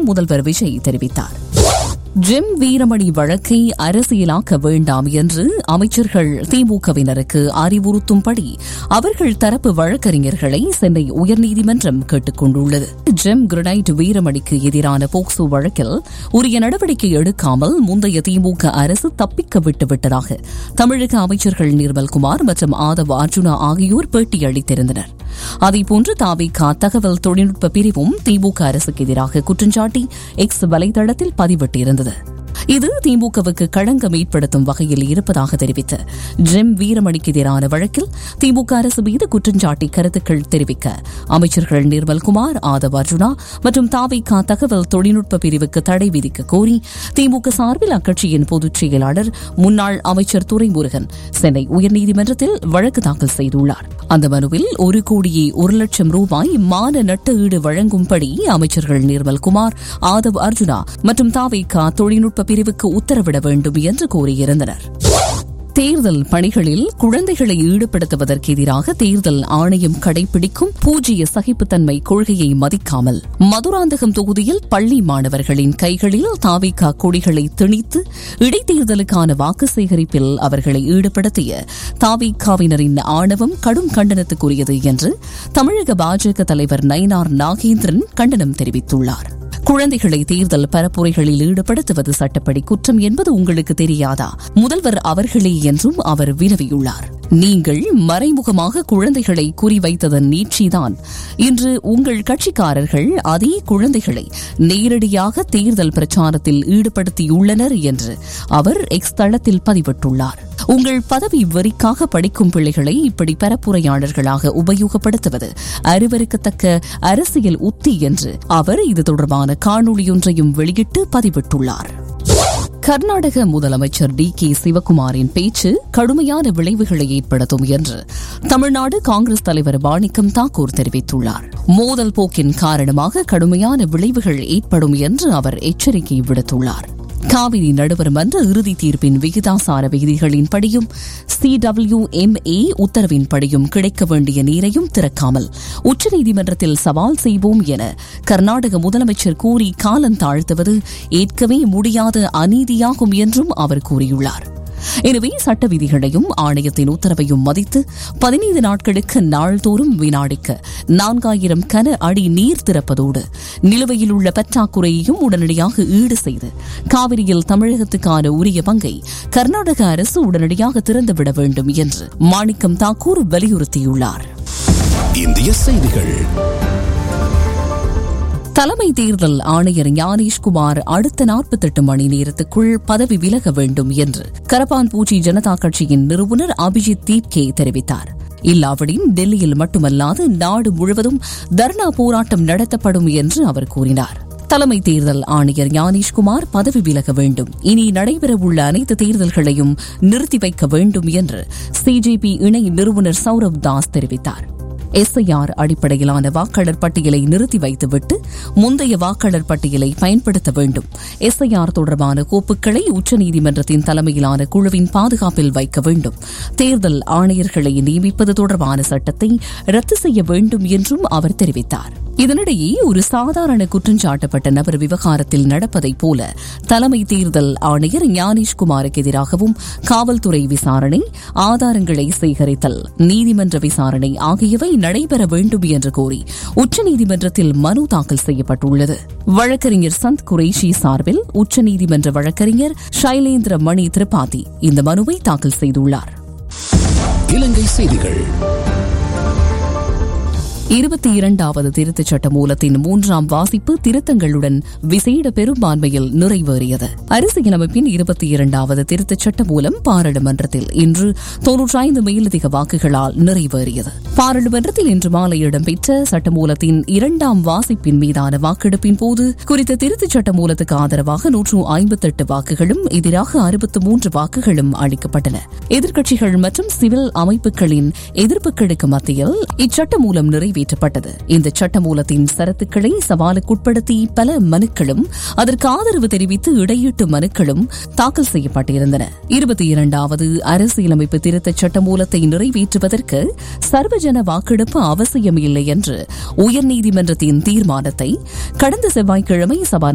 முதல்வர் விஜய் தெரிவித்தார் ஜிம் வீரமணி வழக்கை அரசியலாக்க வேண்டாம் என்று அமைச்சர்கள் திமுகவினருக்கு அறிவுறுத்தும்படி அவர்கள் தரப்பு வழக்கறிஞர்களை சென்னை உயர்நீதிமன்றம் கேட்டுக் கொண்டுள்ளது ஜெம் கிரனைட் வீரமணிக்கு எதிரான போக்சோ வழக்கில் உரிய நடவடிக்கை எடுக்காமல் முந்தைய திமுக அரசு தப்பிக்க விட்டுவிட்டதாக தமிழக அமைச்சர்கள் நிர்மல்குமார் மற்றும் ஆதவ் அர்ஜுனா ஆகியோர் பேட்டியளித்திருந்தனர் அதேபோன்று தாவிகா தகவல் தொழில்நுட்ப பிரிவும் திமுக அரசுக்கு எதிராக குற்றஞ்சாட்டி எக்ஸ் வலைதளத்தில் பதிவிட்டிருந்தது இது திமுகவுக்கு களங்கம் ஏற்படுத்தும் வகையில் இருப்பதாக தெரிவித்த ஜிம் வீரமணிக்கு எதிரான வழக்கில் திமுக அரசு மீது குற்றஞ்சாட்டி கருத்துக்கள் தெரிவிக்க அமைச்சர்கள் நிர்மல்குமார் ஆதவ் அர்ஜுனா மற்றும் தாவிகா தகவல் தொழில்நுட்ப பிரிவுக்கு தடை விதிக்க கோரி திமுக சார்பில் அக்கட்சியின் பொதுச் செயலாளர் முன்னாள் அமைச்சர் துரைமுருகன் சென்னை உயர்நீதிமன்றத்தில் வழக்கு தாக்கல் செய்துள்ளார் அந்த மனுவில் ஒரு கோடியே ஒரு லட்சம் ரூபாய் மான நட்ட ஈடு வழங்கும்படி அமைச்சர்கள் நிர்மல்குமார் ஆதவ் அர்ஜுனா மற்றும் தாவேகா தொழில்நுட்ப பிரிவுக்கு உத்தரவிட வேண்டும் என்று கோரியிருந்தனர் தேர்தல் பணிகளில் குழந்தைகளை ஈடுபடுத்துவதற்கு எதிராக தேர்தல் ஆணையம் கடைபிடிக்கும் பூஜ்ய சகிப்புத்தன்மை கொள்கையை மதிக்காமல் மதுராந்தகம் தொகுதியில் பள்ளி மாணவர்களின் கைகளில் தாவிகா கொடிகளை திணித்து இடைத்தேர்தலுக்கான வாக்கு சேகரிப்பில் அவர்களை ஈடுபடுத்திய தாவிகாவினரின் ஆணவம் கடும் கண்டனத்துக்குரியது என்று தமிழக பாஜக தலைவர் நயினார் நாகேந்திரன் கண்டனம் தெரிவித்துள்ளார் குழந்தைகளை தேர்தல் பரப்புரைகளில் ஈடுபடுத்துவது சட்டப்படி குற்றம் என்பது உங்களுக்கு தெரியாதா முதல்வர் அவர்களே என்றும் அவர் வினவியுள்ளார் நீங்கள் மறைமுகமாக குழந்தைகளை குறிவைத்ததன் நீட்சிதான் இன்று உங்கள் கட்சிக்காரர்கள் அதே குழந்தைகளை நேரடியாக தேர்தல் பிரச்சாரத்தில் ஈடுபடுத்தியுள்ளனர் என்று அவர் எக்ஸ் தளத்தில் பதிவிட்டுள்ளார் உங்கள் பதவி வெறிக்காக படிக்கும் பிள்ளைகளை இப்படி பரப்புரையாளர்களாக உபயோகப்படுத்துவது அருவருக்கத்தக்க அரசியல் உத்தி என்று அவர் இது தொடர்பான காணொலியொன்றையும் வெளியிட்டு பதிவிட்டுள்ளார் கர்நாடக முதலமைச்சர் டி கே சிவக்குமாரின் பேச்சு கடுமையான விளைவுகளை ஏற்படுத்தும் என்று தமிழ்நாடு காங்கிரஸ் தலைவர் மாணிக்கம் தாக்கூர் தெரிவித்துள்ளார் மோதல் போக்கின் காரணமாக கடுமையான விளைவுகள் ஏற்படும் என்று அவர் எச்சரிக்கை விடுத்துள்ளார் காவிரி நடுவர் மன்ற இறுதி தீர்ப்பின் விகிதாசார விதிகளின்படியும் சிடபிள்யூஎம்ஏ உத்தரவின்படியும் கிடைக்க வேண்டிய நீரையும் திறக்காமல் உச்சநீதிமன்றத்தில் சவால் செய்வோம் என கர்நாடக முதலமைச்சர் கூறி காலந்தாழ்த்துவது ஏற்கவே முடியாத அநீதியாகும் என்றும் அவர் கூறியுள்ளார் எனவே சட்ட விதிகளையும் ஆணையத்தின் உத்தரவையும் மதித்து பதினைந்து நாட்களுக்கு நாள்தோறும் வினாடிக்கு நான்காயிரம் கன அடி நீர் திறப்பதோடு நிலுவையில் உள்ள பற்றாக்குறையையும் உடனடியாக ஈடு செய்து காவிரியில் தமிழகத்துக்கான உரிய பங்கை கர்நாடக அரசு உடனடியாக திறந்துவிட வேண்டும் என்று மாணிக்கம் தாக்கூர் வலியுறுத்தியுள்ளார் இந்திய செய்திகள் தலைமை தேர்தல் ஆணையர் ஞானேஷ்குமார் அடுத்த நாற்பத்தெட்டு மணி நேரத்துக்குள் பதவி விலக வேண்டும் என்று கரப்பான்பூச்சி ஜனதா கட்சியின் நிறுவனர் அபிஜித் தீப்கே தெரிவித்தார் இல்லாவிடின் டெல்லியில் மட்டுமல்லாது நாடு முழுவதும் தர்ணா போராட்டம் நடத்தப்படும் என்று அவர் கூறினார் தலைமை தேர்தல் ஆணையர் ஞானேஷ்குமார் பதவி விலக வேண்டும் இனி நடைபெறவுள்ள அனைத்து தேர்தல்களையும் நிறுத்தி வைக்க வேண்டும் என்று சிஜேபி இணை நிறுவனர் சௌரவ் தாஸ் தெரிவித்தார் எஸ்ஐஆர் அடிப்படையிலான வாக்காளர் பட்டியலை நிறுத்தி வைத்துவிட்டு முந்தைய வாக்காளர் பட்டியலை பயன்படுத்த வேண்டும் எஸ்ஐஆர் தொடர்பான கோப்புகளை உச்சநீதிமன்றத்தின் தலைமையிலான குழுவின் பாதுகாப்பில் வைக்க வேண்டும் தேர்தல் ஆணையர்களை நியமிப்பது தொடர்பான சட்டத்தை ரத்து செய்ய வேண்டும் என்றும் அவர் தெரிவித்தார் இதனிடையே ஒரு சாதாரண குற்றஞ்சாட்டப்பட்ட நபர் விவகாரத்தில் நடப்பதைப் போல தலைமை தேர்தல் ஆணையர் ஞானேஷ்குமாருக்கு எதிராகவும் காவல்துறை விசாரணை ஆதாரங்களை சேகரித்தல் நீதிமன்ற விசாரணை ஆகியவை நடைபெற வேண்டும் என்று கோரி உச்சநீதிமன்றத்தில் மனு தாக்கல் செய்யப்பட்டுள்ளது வழக்கறிஞர் சந்த் குரேஷி சார்பில் உச்சநீதிமன்ற வழக்கறிஞர் ஷைலேந்திர மணி திரிபாதி இந்த மனுவை தாக்கல் செய்துள்ளார் இலங்கை செய்திகள் இருபத்தி இரண்டாவது திருத்தச் சட்ட மூலத்தின் மூன்றாம் வாசிப்பு திருத்தங்களுடன் விசேட பெரும்பான்மையில் நிறைவேறியது அரசியலமைப்பின் இருபத்தி இரண்டாவது திருத்தச் சட்ட மூலம் பாராளுமன்றத்தில் இன்று தொன்னூற்றைந்து மேலதிக வாக்குகளால் நிறைவேறியது பாராளுமன்றத்தில் இன்று மாலை இடம்பெற்ற சட்டமூலத்தின் இரண்டாம் வாசிப்பின் மீதான வாக்கெடுப்பின் போது குறித்த திருத்தச் சட்ட மூலத்துக்கு ஆதரவாக நூற்று ஐம்பத்தெட்டு வாக்குகளும் எதிராக அறுபத்து மூன்று வாக்குகளும் அளிக்கப்பட்டன எதிர்க்கட்சிகள் மற்றும் சிவில் அமைப்புகளின் எதிர்ப்புகளுக்கு மத்தியில் இச்சட்ட மூலம் நிறைவேற்றப்பட்டது இந்த சட்ட மூலத்தின் சரத்துக்களை சவாலுக்குட்படுத்தி பல மனுக்களும் அதற்கு ஆதரவு தெரிவித்து இடையீட்டு மனுக்களும் தாக்கல் செய்யப்பட்டிருந்தன இருபத்தி இரண்டாவது அரசியலமைப்பு திருத்தச் சட்ட மூலத்தை நிறைவேற்றுவதற்கு சர்வஜன வாக்கெடுப்பு அவசியமில்லை என்று உயர்நீதிமன்றத்தின் தீர்மானத்தை கடந்த செவ்வாய்க்கிழமை சபா